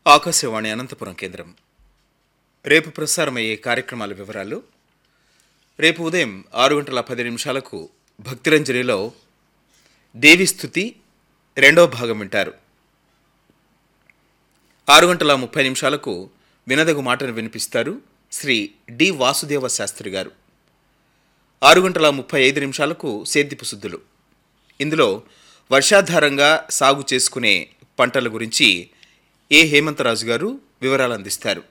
ఆకాశవాణి అనంతపురం కేంద్రం రేపు ప్రసారమయ్యే కార్యక్రమాల వివరాలు రేపు ఉదయం ఆరు గంటల పది నిమిషాలకు భక్తిరంజనిలో దేవిస్థుతి రెండవ భాగం వింటారు ఆరు గంటల ముప్పై నిమిషాలకు వినదగు మాటను వినిపిస్తారు శ్రీ డి వాసుదేవ శాస్త్రి గారు ఆరు గంటల ముప్పై ఐదు నిమిషాలకు సేద్యపు శుద్ధులు ఇందులో వర్షాధారంగా సాగు చేసుకునే పంటల గురించి ఏ హేమంతరాజు గారు వివరాలు అందిస్తారు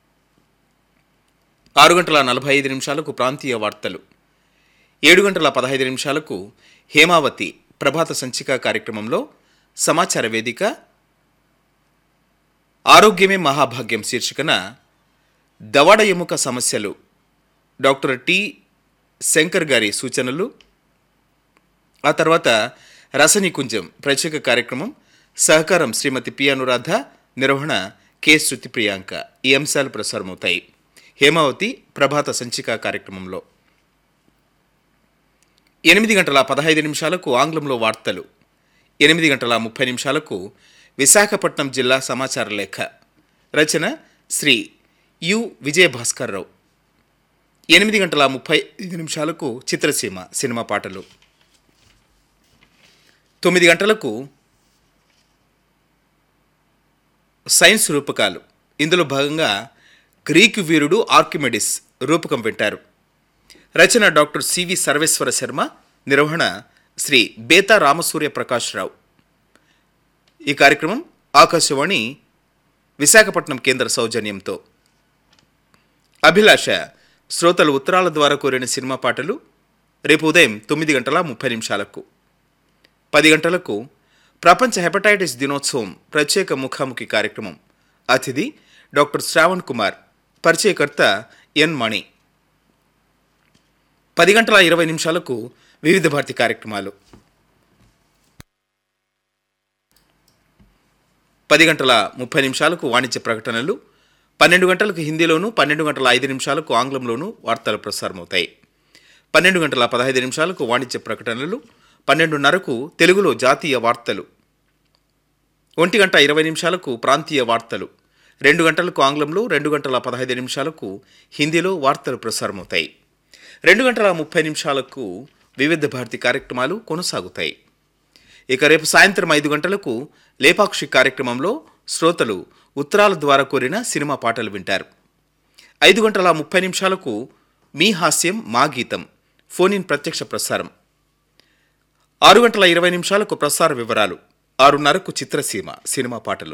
ఆరు గంటల నలభై ఐదు నిమిషాలకు ప్రాంతీయ వార్తలు ఏడు గంటల పదహైదు నిమిషాలకు హేమావతి ప్రభాత సంచిక కార్యక్రమంలో సమాచార వేదిక ఆరోగ్యమే మహాభాగ్యం శీర్షికన దవడ ఎముక సమస్యలు డాక్టర్ టి శంకర్ గారి సూచనలు ఆ తర్వాత రసనికుంజం ప్రత్యేక కార్యక్రమం సహకారం శ్రీమతి పి అనురాధ నిర్వహణ కె శృతి ప్రియాంక ఈ అంశాలు ప్రసారమవుతాయి హేమావతి ప్రభాత సంచిక కార్యక్రమంలో ఎనిమిది గంటల పదహైదు నిమిషాలకు ఆంగ్లంలో వార్తలు ఎనిమిది గంటల ముప్పై నిమిషాలకు విశాఖపట్నం జిల్లా సమాచార లేఖ రచన శ్రీ యు విజయభాస్కర్రావు ఎనిమిది గంటల ముప్పై ఐదు నిమిషాలకు చిత్రసీమ సినిమా పాటలు తొమ్మిది గంటలకు సైన్స్ రూపకాలు ఇందులో భాగంగా గ్రీకు వీరుడు ఆర్కిమెడిస్ రూపకం వింటారు రచన డాక్టర్ సివి సర్వేశ్వర శర్మ నిర్వహణ శ్రీ బేతా రామసూర్య ప్రకాష్ రావు ఈ కార్యక్రమం ఆకాశవాణి విశాఖపట్నం కేంద్ర సౌజన్యంతో అభిలాష శ్రోతలు ఉత్తరాల ద్వారా కోరిన సినిమా పాటలు రేపు ఉదయం తొమ్మిది గంటల ముప్పై నిమిషాలకు పది గంటలకు ప్రపంచ హెపటైటిస్ దినోత్సవం ప్రత్యేక ముఖాముఖి కార్యక్రమం అతిథి డాక్టర్ శ్రావణ్ కుమార్ పరిచయకర్త ఎన్ మణి పది గంటల ఇరవై నిమిషాలకు వివిధ భారతి కార్యక్రమాలు పది గంటల ముప్పై నిమిషాలకు వాణిజ్య ప్రకటనలు పన్నెండు గంటలకు హిందీలోను పన్నెండు గంటల ఐదు నిమిషాలకు ఆంగ్లంలోనూ వార్తలు ప్రసారమవుతాయి పన్నెండు గంటల పదహైదు నిమిషాలకు వాణిజ్య ప్రకటనలు పన్నెండున్నరకు తెలుగులో జాతీయ వార్తలు ఒంటి గంట ఇరవై నిమిషాలకు ప్రాంతీయ వార్తలు రెండు గంటలకు ఆంగ్లంలో రెండు గంటల పదహైదు నిమిషాలకు హిందీలో వార్తలు ప్రసారమవుతాయి రెండు గంటల ముప్పై నిమిషాలకు వివిధ భారతి కార్యక్రమాలు కొనసాగుతాయి ఇక రేపు సాయంత్రం ఐదు గంటలకు లేపాక్షి కార్యక్రమంలో శ్రోతలు ఉత్తరాల ద్వారా కోరిన సినిమా పాటలు వింటారు ఐదు గంటల ముప్పై నిమిషాలకు మీ హాస్యం మా గీతం ఫోన్ ఇన్ ప్రత్యక్ష ప్రసారం ఆరు గంటల ఇరవై నిమిషాలకు ప్రసార వివరాలు ఆరున్నరకు చిత్రసీమ సినిమా పాటలు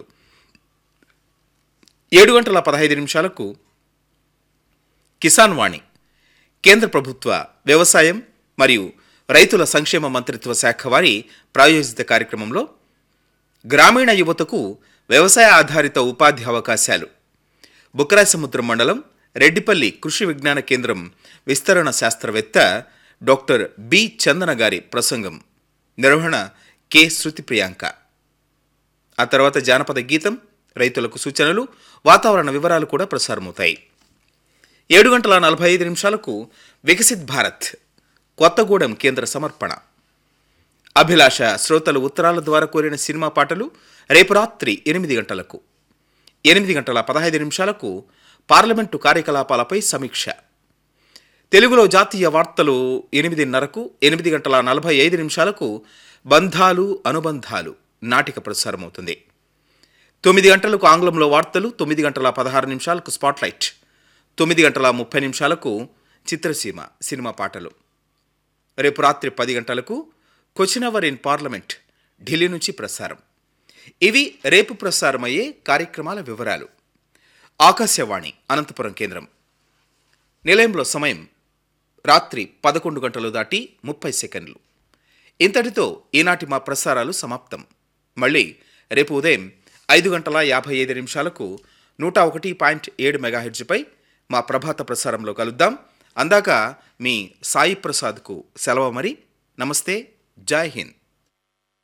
ఏడు గంటల పదహైదు నిమిషాలకు కిసాన్ వాణి కేంద్ర ప్రభుత్వ వ్యవసాయం మరియు రైతుల సంక్షేమ మంత్రిత్వ శాఖ వారి ప్రాయోజిత కార్యక్రమంలో గ్రామీణ యువతకు వ్యవసాయ ఆధారిత ఉపాధి అవకాశాలు బుక్కరాసముద్రం మండలం రెడ్డిపల్లి కృషి విజ్ఞాన కేంద్రం విస్తరణ శాస్త్రవేత్త డాక్టర్ బి చందన గారి ప్రసంగం నిర్వహణ కె శృతి ప్రియాంక ఆ తర్వాత జానపద గీతం రైతులకు సూచనలు వాతావరణ వివరాలు కూడా ప్రసారమవుతాయి ఏడు గంటల నలభై ఐదు నిమిషాలకు వికసిత్ భారత్ కొత్తగూడెం కేంద్ర సమర్పణ అభిలాష శ్రోతలు ఉత్తరాల ద్వారా కోరిన సినిమా పాటలు రేపు రాత్రి ఎనిమిది గంటలకు ఎనిమిది గంటల పదహైదు నిమిషాలకు పార్లమెంటు కార్యకలాపాలపై సమీక్ష తెలుగులో జాతీయ వార్తలు ఎనిమిదిన్నరకు ఎనిమిది గంటల నలభై ఐదు నిమిషాలకు బంధాలు అనుబంధాలు నాటిక ప్రసారమవుతుంది తొమ్మిది గంటలకు ఆంగ్లంలో వార్తలు తొమ్మిది గంటల పదహారు నిమిషాలకు స్పాట్లైట్ తొమ్మిది గంటల ముప్పై నిమిషాలకు చిత్రసీమ సినిమా పాటలు రేపు రాత్రి పది గంటలకు question hour in parliament Delhi నుంచి ప్రసారం ఇవి రేపు ప్రసారమయ్యే కార్యక్రమాల వివరాలు ఆకాశవాణి అనంతపురం కేంద్రం నిలయంలో సమయం రాత్రి పదకొండు గంటలు దాటి ముప్పై సెకండ్లు ఇంతటితో ఈనాటి మా ప్రసారాలు సమాప్తం మళ్ళీ రేపు ఉదయం ఐదు గంటల యాభై ఐదు నిమిషాలకు నూట ఒకటి పాయింట్ ఏడు మెగాహెడ్జ్పై మా ప్రభాత ప్రసారంలో కలుద్దాం అందాక మీ సాయి ప్రసాద్కు సెలవు మరి నమస్తే జై హింద్